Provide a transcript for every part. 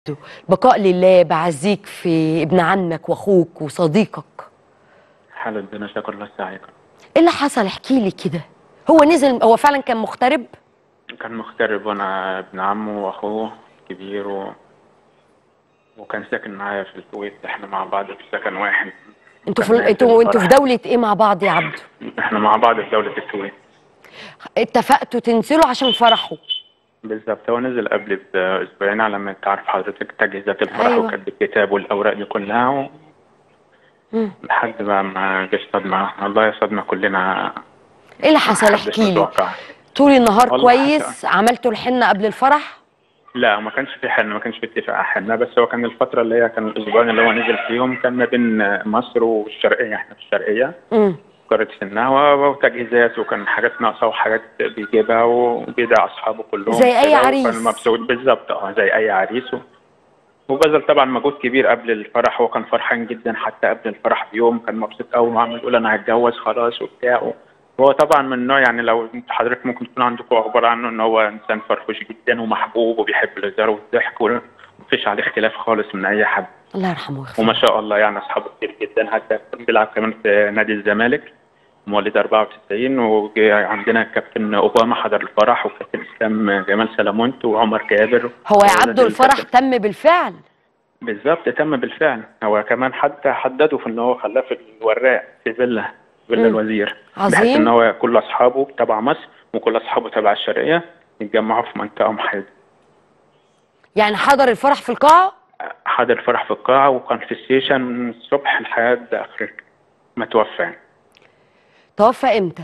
بقاء لله بعزيك في ابن عمك واخوك وصديقك حال الدنيا شكر الله سعيك ايه اللي حصل احكي لي كده هو نزل هو فعلا كان مغترب كان مغترب وانا ابن عمه واخوه كبير و... وكان ساكن معايا في الكويت احنا مع بعض في سكن واحد انتوا كان في نازل انتوا انتوا في الفرح. دولة ايه مع بعض يا عبدو احنا مع بعض في دولة الكويت اتفقتوا تنزلوا عشان فرحوا بالظبط هو نزل قبل باسبوعين على ما تعرف حضرتك تجهيزات الفرح أيوة. وكتب الكتاب والاوراق دي كلها و... مم. لحد بقى ما جه صدمة والله يا صدمة كلنا ايه اللي حصل محدش احكي لي متوقع. طول النهار والله كويس عملتوا الحنة قبل الفرح لا ما كانش في حنة ما كانش في اتفاق على حنة بس هو كان الفترة اللي هي كان الأسبوعين اللي هو نزل فيهم كان ما بين مصر والشرقية احنا في الشرقية امم قرية سنها و- وتجهيزات وكان حاجات ناقصة وحاجات بيجيبها وبيدعي أصحابه كلهم زي أي كده، عريس. وكان مبسوط بالظبط اه زي أي عريس و- وبذل طبعا مجهود كبير قبل الفرح هو كان فرحان جدا حتى قبل الفرح بيوم كان مبسوط قوي وعمال يقول أنا هتجوز خلاص وبتاع هو طبعا من النوع يعني لو انت حضرتك ممكن تكون عندكم أخبار عنه إن هو إنسان فرفوش جدا ومحبوب وبيحب الهزار والضحك ومفيش عليه اختلاف خالص من أي حد الله يرحمه ويغفر وما شاء الله يعني اصحابه كتير جدا حتى كان بيلعب كمان في نادي الزمالك مواليد 94 وجي عندنا الكابتن اوباما حضر الفرح وكابتن اسلام جمال سلامونت وعمر جابر هو يا وولاد عبدو الفرح الكابتن. تم بالفعل بالظبط تم بالفعل هو كمان حتى حددوا في ان هو خلاه في الوراق في فيلا فيلا مم. الوزير بحيث عظيم. ان هو كل اصحابه تبع مصر وكل اصحابه تبع الشرقيه يتجمعوا في منطقه محايده يعني حضر الفرح في القاعة حضر الفرح في القاعه وكان في السيشن من الصبح لحد اخر ما توفى يعني. توفى امتى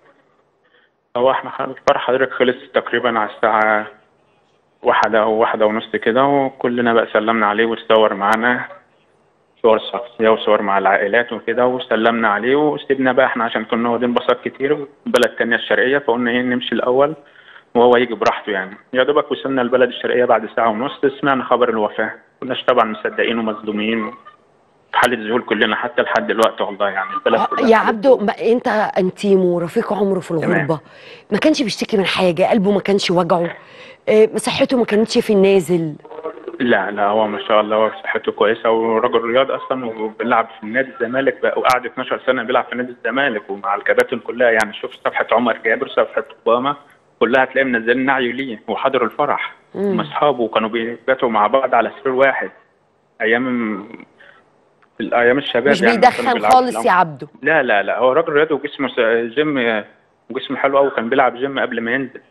هو احنا خ- الفرح حضرتك خلص تقريبا على الساعة واحدة أو واحدة ونص كده وكلنا بقى سلمنا عليه واتصور معانا صور شخصية وصور مع العائلات وكده وسلمنا عليه وسيبنا بقى احنا عشان كنا واخدين باصات كتير بلد تانية الشرقية فقلنا ايه نمشي الأول وهو يجي براحته يعني يا دوبك وصلنا البلد الشرقية بعد ساعة ونص سمعنا خبر الوفاة كناش طبعا مصدقين ومظلومين في حالة ذهول كلنا حتى لحد دلوقتي والله يعني البلد آه، كلها يا حالة عبدو ما انت انتيمو رفيق عمره في الغربة ما كانش بيشتكي من حاجة قلبه ما كانش وجعه آه، صحته ما كانتش في النازل لا لا هو ما شاء الله هو صحته كويسه ورجل رياض اصلا وبيلعب في نادي الزمالك بقى وقعد 12 سنه بيلعب في نادي الزمالك ومع الكباتن كلها يعني شوف صفحه عمر جابر صفحه اوباما كلها هتلاقي منزلين نعي ليه وحضروا الفرح مم. هم اصحابه وكانوا بيباتوا مع بعض على سرير واحد ايام في الايام الشباب مش يعني كانوا بيدخن بيلعبوا خالص في يا عبدو لا لا لا هو راجل رياضي وجسمه س- جيم وجسمه حلو قوي كان بيلعب جيم قبل ما ينزل